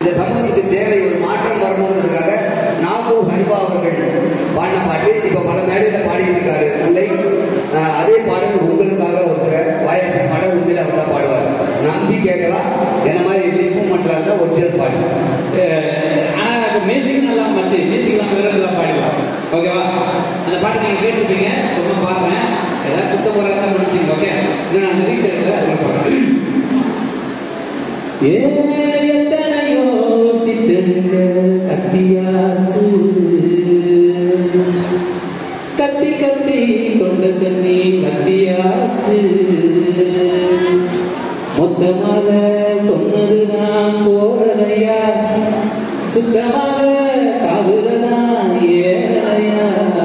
இந்த சமூகத்துக்கு தேவை ஒரு மாற்றம் வரணுன்றதுக்காக நாகூர் ஹனிபா அவர்கள் பாடின பாட்டு இப்போ பல மேடையில் பாடிட்டு இருக்காரு இல்லை ஆஹ் அதே பாடல் உங்களுக்காக ஒருத்தர் வாயச பாடல் உண்மையில் அவர் தான் பாடுவார் நம்பி கேட்கலாம் என்ன மாதிரி லிப்பும் மட்டும் இருந்தால் ஒரிஜினல் பாட்டு அஹ் ஆனா இப்போ மியூசிக் நல்லா மச்சு மியூசிக் எல்லாம் வேற இதெல்லாம் பாடிக்கலாம் ஓகேவா அந்த பாட்டு நீங்க கேட்டிருப்பீங்க சும்மா பாருங்க ஏதாவது குத்த போற தான் முடிச்சிங்க ஓகே இன்னும் நான் ரிலீஸ் எடுக்கல அதுல பாடுறேன் எத்தனையோ சித்தங்க கத்தியாச்சு கத்தி கத்தி கொண்ட தண்ணி கத்தியாச்சு மொத்தமாக சொன்னது நான் போறதையா சுத்தமாக காதுலனா ஏறையா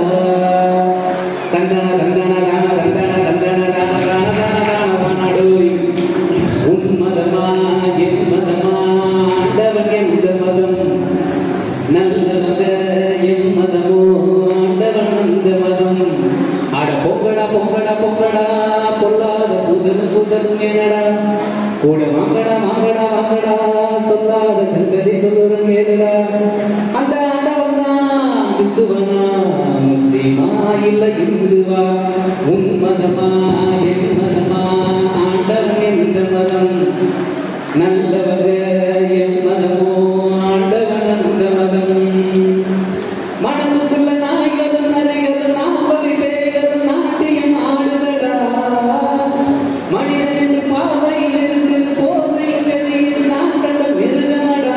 தந்தன தந்தன தான தந்தன தந்தன தான தான தான தான தானடோய் உன்மதமா என் மதமா ஆண்டவன் எந்த மதம் நல்லவங்க என் மதமோ ஆண்டவன் அந்த மதம் அட பொங்கடா பொங்கடா பொங்கடா பொல்லாத பூசலும் பூசலும் என்னடா கூட வாங்கடா வாங்கடா வாங்கடா சொல்லாத சங்கதி சொல்லுறங்க ஏதுடா அந்த ஆண்டவன் தான் கிறிஸ்துவனா முஸ்லிமா இல்ல இந்துவா உன் மதமா என் மதமா ஆண்டவன் எந்த மதம் நல்லவங்க என் மதமோ ஆண்டவன் அந்த மதம் மனசுக்குள்ள நாய்களும் நரிகளும் நாற்பது பேய்களும் நாட்டியம் ஆடுதடா மனிதன் என்று பார்வையில் இருக்குது போர்வையில் தெரியுது நான் கண்ட மிருகமடா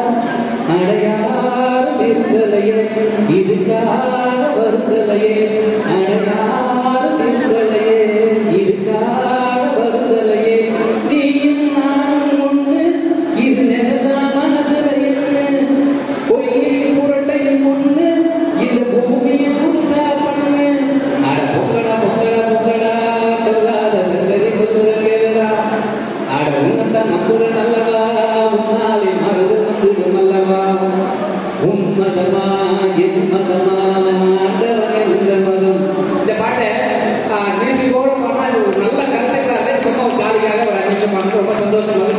அடையாறு விருந்தலையே இதுக்காக வருந்தலையே அடையாறு விருந்தலையே இதுக்காக வருந்தலையே நீயும் நானும் ஒண்ணு இது நேரதா மனசுல என்ன பொய்யை புரட்டையும் ஒண்ணு இந்த பூமியை புதுசா பண்ணு அட பொங்கடா பொங்கடா பொங்கடா சொல்லாத சங்கதி சொல்லுற கேளுடா அட உன்னத்தான் நம்புற நல்லவா உன்னாலே மருது வந்துடும் அல்லவா உன்மதமா என் மதமா ஆண்டவன் எந்த மதம் இந்த பாட்டை மியூசிக்கோட பாடினா இது ஒரு நல்ல கருத்துக்காக சும்மா ஒரு ஜாலிக்காக ஒரு அஞ்சு நிமிஷம் பாடுறது ரொம்ப சந்தோஷம்